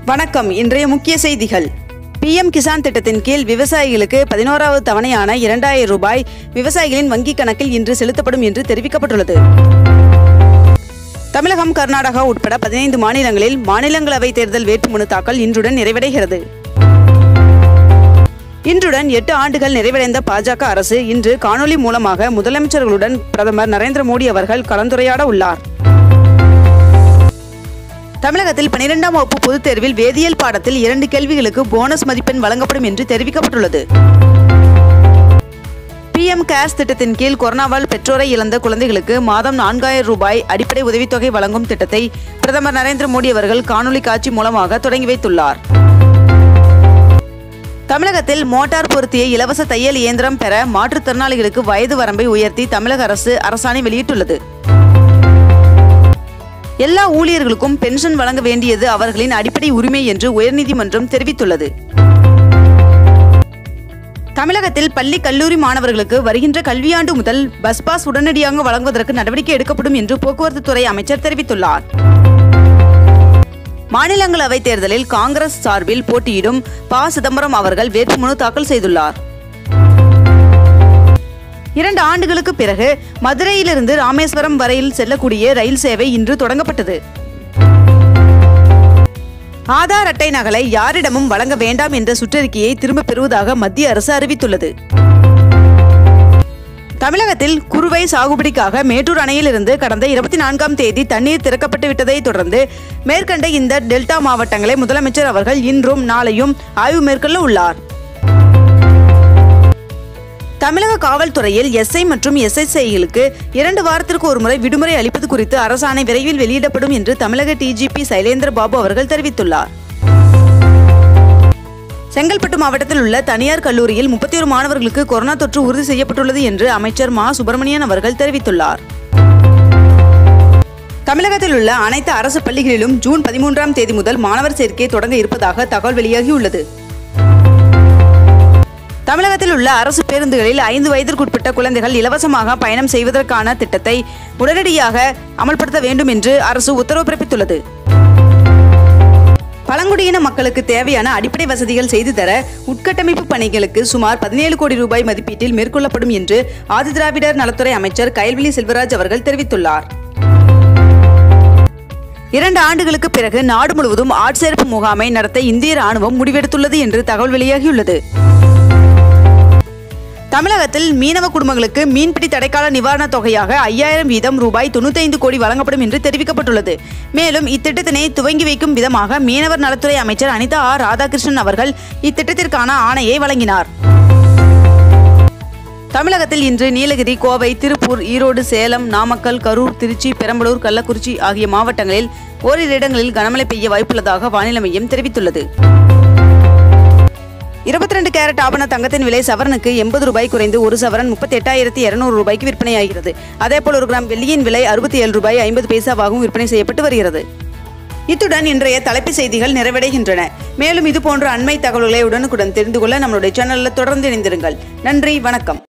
வணக்கம் இன்றைய முக்கிய செய்திகள் பிஎம் கிசான் திட்டத்தின் கீழ் விவசாயிகளுக்கு பதினோராவது தவணையான இரண்டாயிரம் ரூபாய் விவசாயிகளின் வங்கிக் கணக்கில் இன்று செலுத்தப்படும் என்று தெரிவிக்கப்பட்டுள்ளது தமிழகம் கர்நாடகா உட்பட பதினைந்து மாநிலங்களில் மாநிலங்களவை தேர்தல் வேட்புமனு தாக்கல் இன்றுடன் நிறைவடைகிறது இன்றுடன் எட்டு ஆண்டுகள் நிறைவடைந்த பாஜக அரசு இன்று காணொலி மூலமாக முதலமைச்சர்களுடன் பிரதமர் நரேந்திர மோடி அவர்கள் கலந்துரையாட உள்ளார் தமிழகத்தில் பனிரெண்டாம் வகுப்பு பொதுத் தேர்வில் வேதியியல் பாடத்தில் இரண்டு கேள்விகளுக்கு போனஸ் மதிப்பெண் வழங்கப்படும் என்று தெரிவிக்கப்பட்டுள்ளது பிஎம் கேர்ஸ் திட்டத்தின் கீழ் கொரோனாவால் பெற்றோரை இழந்த குழந்தைகளுக்கு மாதம் நான்காயிரம் ரூபாய் அடிப்படை உதவித்தொகை வழங்கும் திட்டத்தை பிரதமர் நரேந்திர மோடி அவர்கள் காணொலி காட்சி மூலமாக தொடங்கி வைத்துள்ளார் தமிழகத்தில் மோட்டார் பொருத்திய இலவச தையல் இயந்திரம் பெற மாற்றுத்திறனாளிகளுக்கு வயது வரம்பை உயர்த்தி தமிழக அரசு அரசாணை வெளியிட்டுள்ளது எல்லா ஊழியர்களுக்கும் பென்ஷன் வழங்க வேண்டியது அவர்களின் அடிப்படை உரிமை என்று உயர்நீதிமன்றம் தெரிவித்துள்ளது தமிழகத்தில் பள்ளி கல்லூரி மாணவர்களுக்கு வருகின்ற கல்வியாண்டு முதல் பஸ் பாஸ் உடனடியாக வழங்குவதற்கு நடவடிக்கை எடுக்கப்படும் என்று போக்குவரத்து துறை அமைச்சர் தெரிவித்துள்ளார் மாநிலங்களவை தேர்தலில் காங்கிரஸ் சார்பில் போட்டியிடும் ப சிதம்பரம் அவர்கள் வேட்புமனு தாக்கல் செய்துள்ளார் இரண்டு ஆண்டுகளுக்கு பிறகு மதுரையிலிருந்து ராமேஸ்வரம் வரையில் செல்லக்கூடிய ரயில் சேவை இன்று தொடங்கப்பட்டது ஆதார் அட்டை நகலை யாரிடமும் வழங்க வேண்டாம் என்ற சுற்றறிக்கையை திரும்பப் பெறுவதாக மத்திய அரசு அறிவித்துள்ளது தமிழகத்தில் குறுவை சாகுபடிக்காக மேட்டூர் அணையிலிருந்து கடந்த இருபத்தி நான்காம் தேதி தண்ணீர் திறக்கப்பட்டு விட்டதை தொடர்ந்து மேற்கண்ட இந்த டெல்டா மாவட்டங்களை முதலமைச்சர் அவர்கள் இன்றும் நாளையும் ஆய்வு மேற்கொள்ள உள்ளார் தமிழக காவல்துறையில் எஸ்ஐ மற்றும் எஸ்எஸ்ஐகளுக்கு இரண்டு வாரத்திற்கு ஒருமுறை விடுமுறை அளிப்பது குறித்து அரசாணை விரைவில் வெளியிடப்படும் என்று தமிழக டிஜிபி சைலேந்திர பாபு அவர்கள் தெரிவித்துள்ளார் செங்கல்பட்டு மாவட்டத்தில் உள்ள தனியார் கல்லூரியில் முப்பத்தி ஒரு மாணவர்களுக்கு கொரோனா தொற்று உறுதி செய்யப்பட்டுள்ளது என்று அமைச்சர் மா சுப்பிரமணியன் அவர்கள் தெரிவித்துள்ளார் தமிழகத்தில் உள்ள அனைத்து அரசு பள்ளிகளிலும் ஜூன் பதிமூன்றாம் தேதி முதல் மாணவர் சேர்க்கை தொடங்க இருப்பதாக தகவல் வெளியாகியுள்ளது தமிழகத்தில் உள்ள அரசு பேருந்துகளில் ஐந்து வயதிற்குட்பட்ட குழந்தைகள் இலவசமாக பயணம் செய்வதற்கான திட்டத்தை உடனடியாக அமல்படுத்த வேண்டும் என்று அரசு உத்தரவு பிறப்பித்துள்ளது பழங்குடியின மக்களுக்கு தேவையான அடிப்படை வசதிகள் செய்து தர உட்கட்டமைப்பு பணிகளுக்கு சுமார் பதினேழு கோடி ரூபாய் மதிப்பீட்டில் மேற்கொள்ளப்படும் என்று ஆதிதிராவிடர் நலத்துறை அமைச்சர் கயல்விழி செல்வராஜ் அவர்கள் தெரிவித்துள்ளார் இரண்டு ஆண்டுகளுக்கு பிறகு நாடு முழுவதும் ஆட்சேர்ப்பு முகாமை நடத்த இந்திய ராணுவம் முடிவெடுத்துள்ளது என்று தகவல் வெளியாகியுள்ளது தமிழகத்தில் மீனவ குடும்பங்களுக்கு மீன்பிடி தடைக்கால நிவாரணத் தொகையாக ஐயாயிரம் வீதம் ரூபாய் தொண்ணூத்தைந்து கோடி வழங்கப்படும் என்று தெரிவிக்கப்பட்டுள்ளது மேலும் இத்திட்டத்தினை துவங்கி வைக்கும் விதமாக மீனவர் நலத்துறை அமைச்சர் அனிதா ஆர் ராதாகிருஷ்ணன் அவர்கள் இத்திட்டத்திற்கான ஆணையை வழங்கினார் தமிழகத்தில் இன்று நீலகிரி கோவை திருப்பூர் ஈரோடு சேலம் நாமக்கல் கரூர் திருச்சி பெரம்பலூர் கள்ளக்குறிச்சி ஆகிய மாவட்டங்களில் ஓரிரு இடங்களில் கனமழை பெய்ய வாய்ப்புள்ளதாக வானிலை மையம் தெரிவித்துள்ளது இருபத்தி ரெண்டு கேரட் ஆபண தங்கத்தின் விலை சவரனுக்கு எண்பது ரூபாய் குறைந்து ஒரு சவரன் முப்பத்தி எட்டாயிரத்தி இருநூறு ரூபாய்க்கு விற்பனையாகிறது அதேபோல் ஒரு கிராம் வெள்ளியின் விலை அறுபத்தி ஏழு ரூபாய் ஐம்பது பைசாவாகவும் விற்பனை செய்யப்பட்டு வருகிறது இத்துடன் இன்றைய தலைப்புச் செய்திகள் நிறைவடைகின்றன மேலும் இதுபோன்ற அண்மை தகவல்களை உடனுக்குடன் தெரிந்து கொள்ள நம்மளுடைய சேனலில் தொடர்ந்து இணைந்திருங்கள் நன்றி வணக்கம்